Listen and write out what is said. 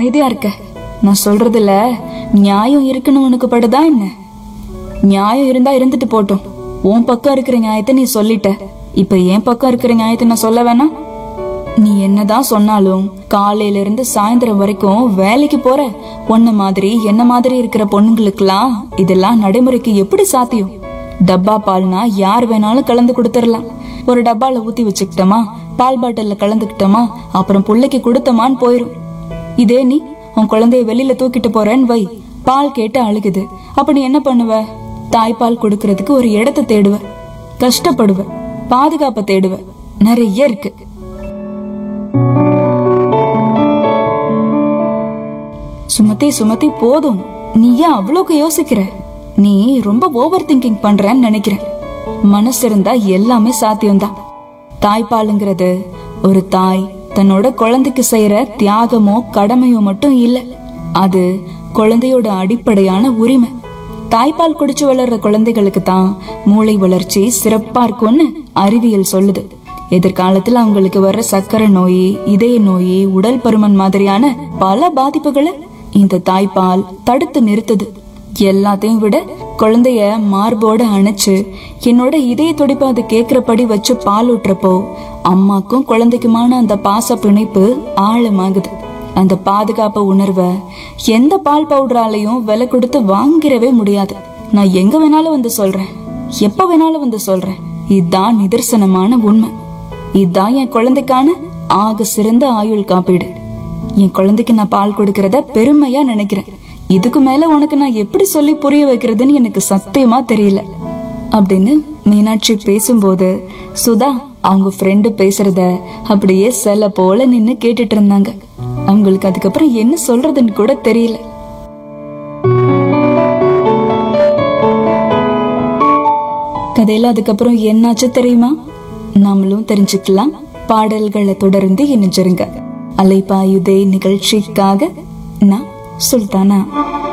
அமைதியா இருக்க நான் சொல்றதுல நியாயம் இருக்குன்னு உனக்கு படுதா என்ன நியாயம் இருந்தா இருந்துட்டு போட்டும் உன் பக்கம் இருக்கிற நியாயத்தை நீ சொல்லிட்ட இப்ப என் பக்கம் இருக்கிற நியாயத்தை நான் சொல்ல வேணாம் நீ என்னதான் சொன்னாலும் காலையில இருந்து சாயந்தரம் வரைக்கும் வேலைக்கு போற உன்ன மாதிரி என்ன மாதிரி இருக்கிற பொண்ணுங்களுக்கெல்லாம் இதெல்லாம் நடைமுறைக்கு எப்படி சாத்தியம் டப்பா பால்னா யார் வேணாலும் கலந்து கொடுத்துடலாம் ஒரு டப்பால ஊத்தி வச்சுக்கிட்டோமா பால் பாட்டில்ல கலந்துக்கிட்டோமா அப்புறம் புள்ளைக்கு கொடுத்தமான்னு போயிரும் இதே நீ உன் குழந்தைய வெளியில தூக்கிட்டு போறேன்னு வை பால் கேட்டு அழுகுது அப்ப நீ என்ன பண்ணுவ தாய்ப்பால் கொடுக்கறதுக்கு ஒரு இடத்தை தேடுவ கஷ்டப்படுவ பாதுகாப்பை தேடுவ நிறைய இருக்கு சுமதி சுமதி போதும் நீ ஏன் அவ்வளோக்கு யோசிக்கிற நீ ரொம்ப ஓவர் திங்கிங் பண்றன்னு நினைக்கிறேன் மனசு இருந்தா எல்லாமே சாத்தியம்தான் தாய்ப்பாலுங்கிறது ஒரு தாய் தன்னோட குழந்தைக்கு செய்யற தியாகமோ கடமையோ மட்டும் இல்ல அது குழந்தையோட அடிப்படையான உரிமை தாய்ப்பால் குடிச்சு வளர்ற குழந்தைகளுக்கு தான் மூளை வளர்ச்சி சிறப்பா இருக்கும்னு அறிவியல் சொல்லுது எதிர்காலத்துல அவங்களுக்கு வர்ற சக்கரை நோய் இதய நோய் உடல் பருமன் மாதிரியான பல பாதிப்புகளை இந்த தாய்ப்பால் தடுத்து நிறுத்துது எல்லாத்தையும் விட குழந்தைய மார்போட அணைச்சு என்னோட இதய துடிப்பு அது கேக்குறபடி வச்சு பால் ஊட்டுறப்போ அம்மாக்கும் குழந்தைக்குமான அந்த பாச பிணைப்பு ஆழமாகுது அந்த பாதுகாப்பு உணர்வை எந்த பால் பவுடராலையும் விலை கொடுத்து வாங்கிடவே முடியாது நான் எங்க வேணாலும் வந்து சொல்றேன் எப்ப வேணாலும் வந்து சொல்றேன் இதுதான் நிதர்சனமான உண்மை இதுதான் என் குழந்தைக்கான ஆக சிறந்த ஆயுள் காப்பீடு என் குழந்தைக்கு நான் பால் கொடுக்கறத பெருமையா நினைக்கிறேன் இதுக்கு மேல உனக்கு நான் எப்படி சொல்லி புரிய வைக்கிறதுன்னு எனக்கு சத்தியமா தெரியல அப்படின்னு மீனாட்சி பேசும்போது சுதா அவங்க ஃப்ரெண்டு பேசுறத அப்படியே செல போல நின்னு கேட்டுட்டு இருந்தாங்க அவங்களுக்கு அதுக்கப்புறம் என்ன சொல்றதுன்னு கூட தெரியல கதையில அதுக்கப்புறம் என்னாச்சு தெரியுமா நாமளும் தெரிஞ்சுக்கலாம் பாடல்களை தொடர்ந்து இணைஞ்சிருங்க அலைப்பாயுதே நிகழ்ச்சிக்காக நான் சுல்தானா